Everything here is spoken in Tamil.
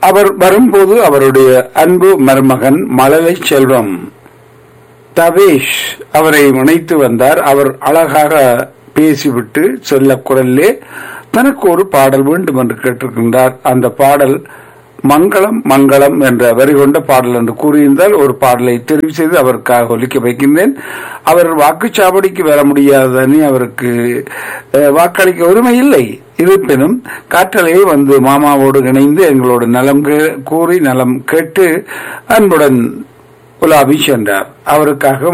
அவர் வரும்போது அவருடைய அன்பு மருமகன் மழலை செல்வம் தவேஷ் அவரை இணைத்து வந்தார் அவர் அழகாக பேசிவிட்டு சொல்ல குரல்லே தனக்கு ஒரு பாடல் வேண்டும் என்று கேட்டிருக்கின்றார் அந்த பாடல் மங்களம் மங்களம் என்ற வரி கொண்ட பாடல் என்று கூறியிருந்தால் ஒரு பாடலை தெரிவு செய்து அவருக்காக ஒலிக்க வைக்கின்றேன் அவர் வாக்குச்சாவடிக்கு வர முடியாதனி அவருக்கு அஹ், வாக்களிக்க உரிமை இல்லை இருப்பினும் காற்றலையே வந்து மாமாவோடு இணைந்து எங்களோடு நலம் கே- கூறி நலம் கேட்டு அன்புடன் உலாவி சென்றார் அவருக்காக